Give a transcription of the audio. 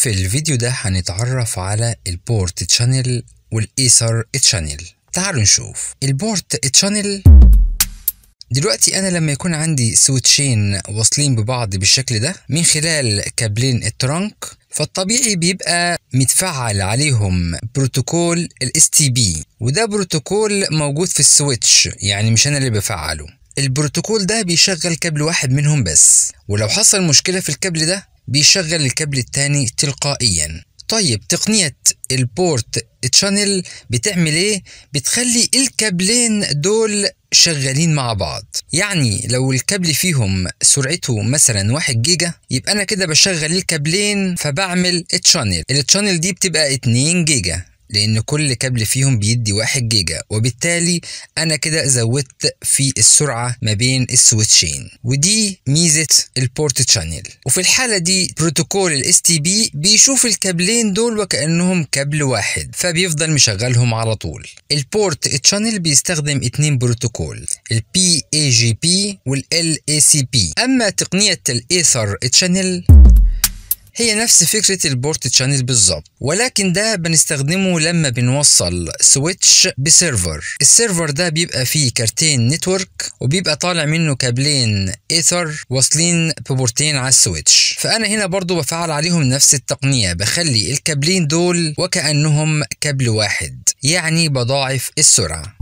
في الفيديو ده هنتعرف على البورت تشانل والايثر تشانل تعالوا نشوف البورت تشانل دلوقتي انا لما يكون عندي سويتشين واصلين ببعض بالشكل ده من خلال كابلين الترانك فالطبيعي بيبقى متفعل عليهم بروتوكول الاس تي بي وده بروتوكول موجود في السويتش يعني مش انا اللي بفعله البروتوكول ده بيشغل كابل واحد منهم بس ولو حصل مشكلة في الكابل ده بيشغل الكابل التاني تلقائيا طيب تقنية البورت تشانل بتعمل ايه؟ بتخلي الكابلين دول شغالين مع بعض يعني لو الكابل فيهم سرعته مثلا 1 جيجا يبقى انا كده بشغل الكابلين فبعمل تشانل التشانل دي بتبقى 2 جيجا لأن كل كابل فيهم بيدي واحد جيجا وبالتالي أنا كده زودت في السرعة ما بين السويتشين ودي ميزة البورت تشانل وفي الحالة دي بروتوكول الاس تي بي بيشوف الكابلين دول وكأنهم كابل واحد فبيفضل مشغلهم على طول البورت تشانل بيستخدم اتنين بروتوكول البي اي جي بي والال اي سي بي أما تقنية الايثر تشانل هي نفس فكرة البورت تشانل بالظبط ولكن ده بنستخدمه لما بنوصل سويتش بسيرفر السيرفر ده بيبقى فيه كارتين نتورك وبيبقى طالع منه كابلين ايثر واصلين ببورتين على السويتش فانا هنا برضو بفعل عليهم نفس التقنية بخلي الكابلين دول وكأنهم كابل واحد يعني بضاعف السرعة